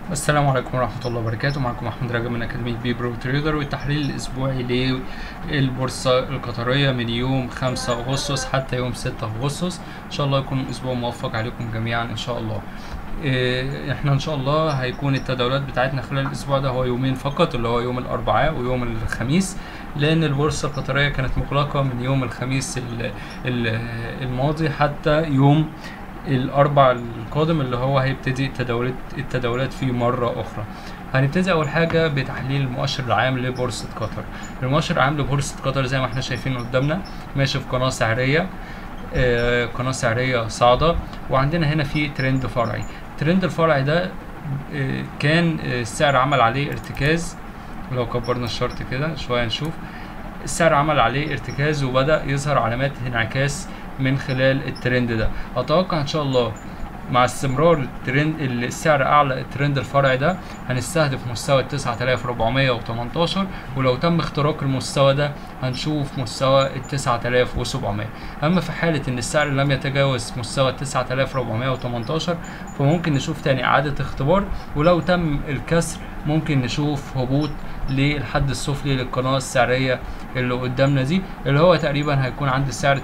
السلام عليكم ورحمة الله وبركاته معكم محمود رجب من أكاديمية بي برو تريدر والتحليل الأسبوعي للبورصة القطرية من يوم 5 أغسطس حتى يوم 6 أغسطس إن شاء الله يكون أسبوع موفق عليكم جميعا إن شاء الله إيه، احنا ان شاء الله هيكون التداولات بتاعتنا خلال الاسبوع ده هو يومين فقط اللي هو يوم الاربعاء ويوم الخميس لان البورصه القطريه كانت مغلقه من يوم الخميس ال- ال- الماضي حتى يوم الاربع القادم اللي هو هيبتدي التداولات التداولات فيه مره اخرى هنبتدي اول حاجه بتحليل المؤشر العام لبورصه قطر المؤشر العام لبورصه قطر زي ما احنا شايفين قدامنا ماشي في قناه سعريه آه، قناه سعريه صاعده وعندنا هنا في ترند فرعي الترند الفرعي ده آه، كان آه، السعر عمل عليه ارتكاز لو كبرنا الشرط كده شويه نشوف السعر عمل عليه ارتكاز وبدأ يظهر علامات انعكاس من خلال الترند ده اتوقع ان شاء الله مع استمرار الترند السعر اعلى الترند الفرعي ده هنستهدف مستوى 9418 ولو تم اختراق المستوى ده هنشوف مستوى ال 9700 اما في حالة ان السعر لم يتجاوز مستوى 9418 فممكن نشوف تاني اعادة اختبار ولو تم الكسر ممكن نشوف هبوط للحد السفلي للقناة السعرية اللي قدامنا دي اللي هو تقريبا هيكون عند السعر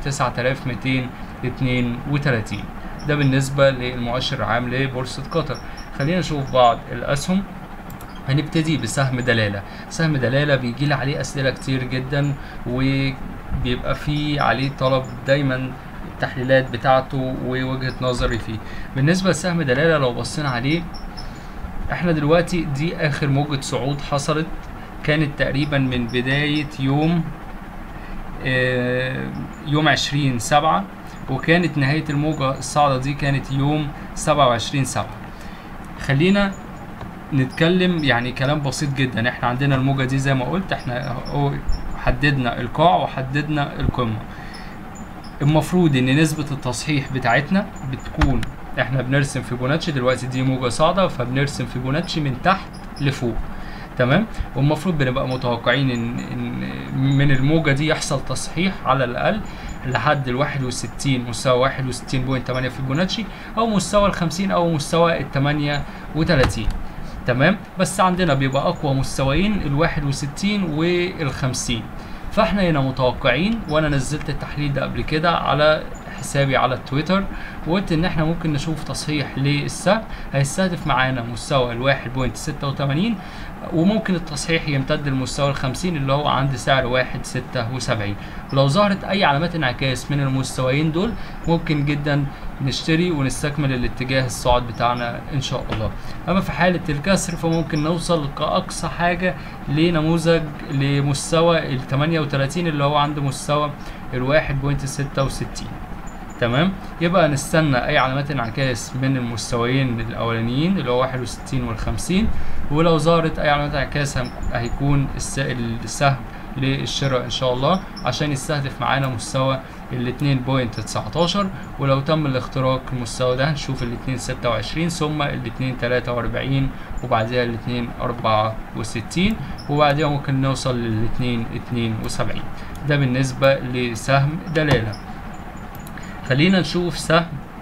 9232 ده بالنسبة للمؤشر العام لبورصة قطر خلينا نشوف بعض الأسهم هنبتدي بسهم دلالة سهم دلالة بيجي لي عليه أسئلة كتير جدا وبيبقى فيه عليه طلب دايما التحليلات بتاعته ووجهة نظري فيه بالنسبة لسهم دلالة لو بصينا عليه احنا دلوقتي دي آخر موجة صعود حصلت كانت تقريبا من بداية يوم آه، يوم عشرين سبعة وكانت نهاية الموجة الصاعدة دي كانت يوم سبعة وعشرين سبعة خلينا نتكلم يعني كلام بسيط جدا احنا عندنا الموجة دي زي ما قلت احنا هو حددنا القاع وحددنا القمة المفروض ان نسبة التصحيح بتاعتنا بتكون احنا بنرسم فيبوناتشي دلوقتي دي موجة صاعدة فبنرسم فيبوناتشي من تحت لفوق تمام والمفروض بنبقى متوقعين ان, إن من الموجة دي يحصل تصحيح على الاقل لحد ال 61 مستوى 61.8 فيبوناتشي او مستوى ال 50 او مستوى ال 38 تمام بس عندنا بيبقى اقوى مستويين ال 61 وال 50 فاحنا هنا متوقعين وانا نزلت التحليل ده قبل كده على حسابي على التويتر وقلت ان احنا ممكن نشوف تصحيح للسهم هيستهدف معانا مستوى ال 1.86 وممكن التصحيح يمتد لمستوى ال 50 اللي هو عند سعر 1.76 ولو ظهرت اي علامات انعكاس من المستويين دول ممكن جدا نشتري ونستكمل الاتجاه الصاعد بتاعنا ان شاء الله اما في حالة الكسر فممكن نوصل كاقصى حاجة لنموذج لمستوى ال 38 اللي هو عند مستوى ال 1.66 تمام يبقى نستنى اي علامات انعكاس من المستويين الاولانيين اللي هو 61 وال 50 ولو ظهرت اي علامات انعكاس هم- هيكون الس- السهم للشراء ان شاء الله عشان يستهدف معانا مستوى ال 2.19 ولو تم الاختراق المستوى ده هنشوف ال 2.26 ثم ال 2.43 وبعدها ال 2.64 وبعدها ممكن نوصل لل 2.72 ده بالنسبة لسهم دلالة خلينا نشوف سهم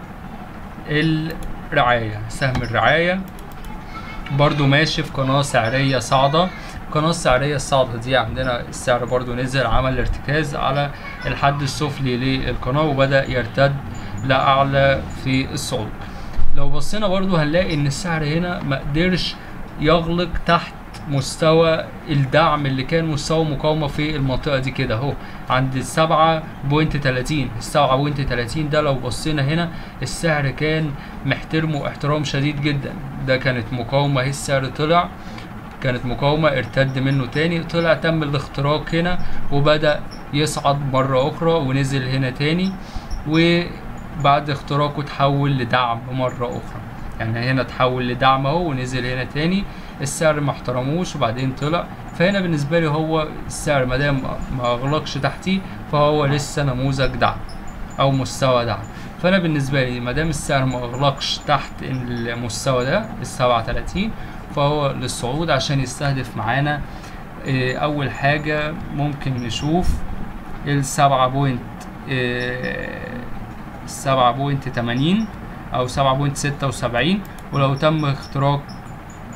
الرعاية سهم الرعاية برضو ماشي في قناة سعرية صاعدة القناة السعرية الصاعدة دي عندنا السعر برضو نزل عمل ارتكاز على الحد السفلي للقناة وبدأ يرتد لأعلى في الصعود لو بصينا برضو هنلاقي ان السعر هنا ما قدرش يغلق تحت مستوى الدعم اللي كان مستوى مقاومة في المنطقة دي كده اهو عند السبعة بوينت تلاتين السبعة بوينت تلاتين ده لو بصينا هنا السعر كان محترمه احترام شديد جدا ده كانت مقاومة اهي السعر طلع كانت مقاومة ارتد منه تاني طلع تم الاختراق هنا وبدأ يصعد مرة أخرى ونزل هنا تاني وبعد اختراقه تحول لدعم مرة أخرى يعني هنا تحول لدعم اهو ونزل هنا تاني السعر ما احترموش وبعدين طلع فهنا بالنسبة لي هو السعر ما دام ما اغلقش تحتيه فهو لسه نموذج دعم او مستوى دعم فانا بالنسبة لي ما دام السعر ما اغلقش تحت المستوى ده ال 37 فهو للصعود عشان يستهدف معانا آه، اول حاجة ممكن نشوف السبعة بوينت سبعة بوينت تمانين او سبعة بوينت ستة وسبعين ولو تم اختراق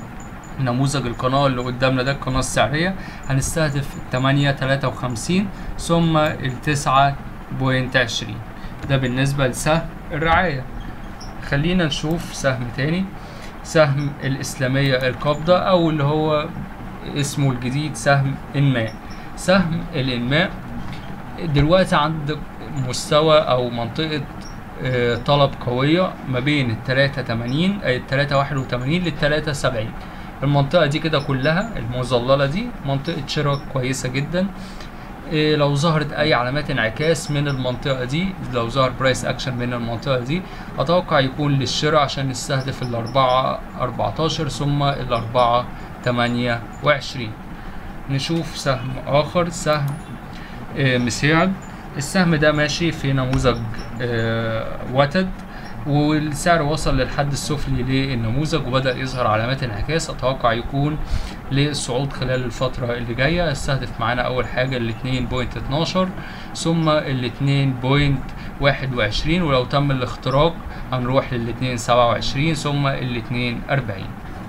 نموذج القناة اللي قدامنا ده القناة السعرية هنستهدف التمانية تلاتة وخمسين ثم التسعة بوينت عشرين ده بالنسبة لسهم الرعاية خلينا نشوف سهم تاني سهم الإسلامية القابضة أو اللي هو اسمه الجديد سهم إنماء سهم الإنماء دلوقتي عند مستوى أو منطقة آه، طلب قوية ما بين التلاتة تمانين أي التلاتة واحد وتمانين للتلاتة سبعين المنطقة دي كده كلها المظللة دي منطقة شراء كويسة جدا إيه لو ظهرت اي علامات انعكاس من المنطقة دي لو ظهر برايس اكشن من المنطقة دي اتوقع يكون للشراء عشان نستهدف الاربعة اربعتاشر ثم الاربعة تمانية وعشرين نشوف سهم اخر سهم آه، مسيعد السهم ده ماشي في نموذج آه، وتد والسعر وصل للحد السفلي للنموذج وبدأ يظهر علامات انعكاس اتوقع يكون للصعود خلال الفترة اللي جاية استهدف معانا اول حاجة ال 2.12 ثم ال 2.21 ولو تم الاختراق هنروح لل 2.27 ثم ال 2.40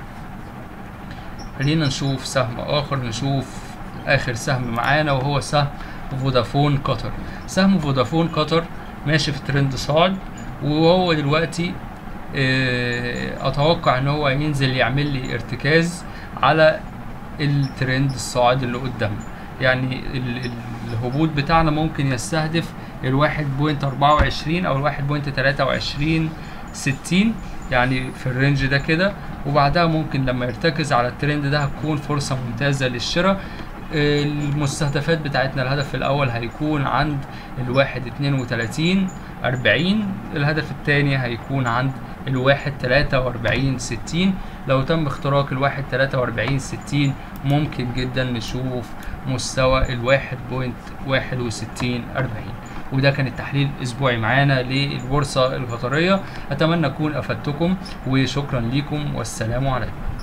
خلينا نشوف سهم اخر نشوف اخر سهم معانا وهو سهم فودافون قطر سهم فودافون قطر ماشي في ترند صاعد وهو دلوقتي آه، اتوقع ان هو ينزل يعمل لي ارتكاز على الترند الصاعد اللي قدامنا يعني ال- ال- الهبوط بتاعنا ممكن يستهدف الواحد بوينت اربعة وعشرين او الواحد بوينت تلاتة وعشرين ستين يعني في الرينج ده كده وبعدها ممكن لما يرتكز على الترند ده هتكون فرصة ممتازة للشراء المستهدفات بتاعتنا الهدف الأول هيكون عند الواحد اتنين وتلاتين أربعين الهدف التاني هيكون عند الواحد تلاتة وأربعين ستين لو تم اختراق الواحد تلاتة وأربعين ستين ممكن جدا نشوف مستوى الواحد بوينت واحد وستين أربعين وده كان التحليل الأسبوعي معانا للبورصة القطرية أتمنى أكون أفدتكم وشكرا لكم والسلام عليكم